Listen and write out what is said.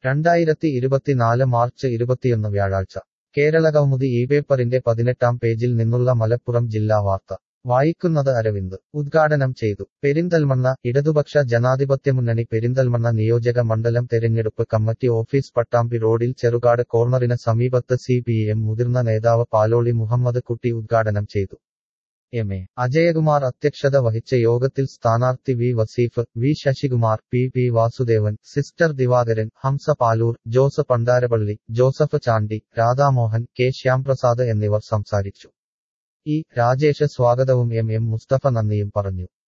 രണ്ടായിരത്തി ഇരുപത്തിനാല് മാർച്ച് ഇരുപത്തിയൊന്ന് വ്യാഴാഴ്ച കേരളകൗമുദി ഈ പേപ്പറിന്റെ പതിനെട്ടാം പേജിൽ നിന്നുള്ള മലപ്പുറം ജില്ലാ വാർത്ത വായിക്കുന്നത് അരവിന്ദ് ഉദ്ഘാടനം ചെയ്തു പെരിന്തൽമണ്ണ ഇടതുപക്ഷ ജനാധിപത്യമുന്നണി പെരിന്തൽമണ്ണ നിയോജക മണ്ഡലം തെരഞ്ഞെടുപ്പ് കമ്മിറ്റി ഓഫീസ് പട്ടാമ്പി റോഡിൽ ചെറുകാട് കോർണറിന് സമീപത്ത് സി പി എം മുതിർന്ന നേതാവ് പാലോളി മുഹമ്മദ് കുട്ടി ഉദ്ഘാടനം ചെയ്തു എം എ അജയകുമാർ അധ്യക്ഷത വഹിച്ച യോഗത്തിൽ സ്ഥാനാർത്ഥി V Vaseef V Sasikumar P P Vasudevan sister Divakaran Hamza Paloor Jose Pandarappally Joseph Chandy Radhamohan K Shyamprasad എന്നിവർ സംസാരിച്ചു ഇ രാജേഷ് സ്വാഗതവും എം എം മുസ്തഫ നന്ദിയും പറഞ്ഞു